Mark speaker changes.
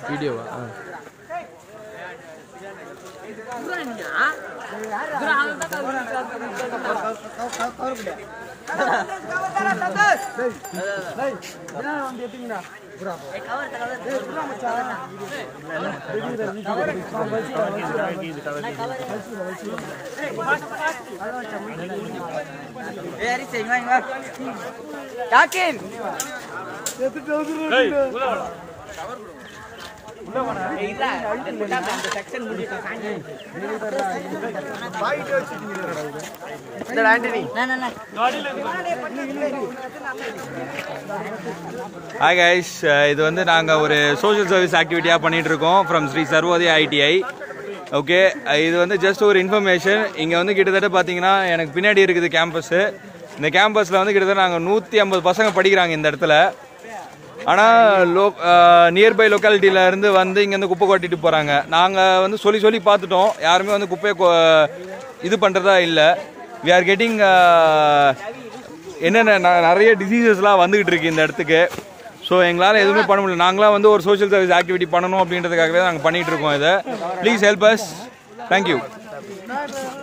Speaker 1: வீடியோவா ஆ hi guys இது வந்து நாங்கள் ஒரு சோஷியல் சர்வீஸ் ஆக்டிவிட்டியாக பண்ணிட்டு இருக்கோம் from Shri Sarvodaya ITI okay இது வந்து ஜஸ்ட் ஒரு இன்ஃபர்மேஷன் இங்கே வந்து கிட்டத்தட்ட பார்த்தீங்கன்னா எனக்கு பின்னாடி இருக்குது கேம்பஸ்ஸு இந்த கேம்பஸில் வந்து கிட்டத்தட்ட நாங்கள் நூற்றி ஐம்பது பசங்க படிக்கிறாங்க இந்த இடத்துல ஆனால் லோ நியர்பை லொக்காலிட்டியில இருந்து வந்து இங்கேருந்து குப்பை கொட்டிட்டு போகிறாங்க நாங்கள் வந்து சொல்லி சொல்லி பார்த்துட்டோம் யாருமே வந்து குப்பையை கொ- இது பண்ணுறதா இல்லை வி ஆர் கெட்டிங் என்னென்ன ந- நிறைய டிசீசஸ்லாம் வந்துகிட்டு இருக்கு இந்த இடத்துக்கு ஸோ எங்களால் எதுவுமே பண்ண முடியல நாங்களாம் வந்து ஒரு சோஷியல் சர்வீஸ் ஆக்டிவிட்டி பண்ணணும் அப்படின்றதுக்காகவே நாங்கள் பண்ணிட்டு இருக்கோம் இதை ப்ளீஸ் ஹெல்ப் அஸ் தேங்க்யூ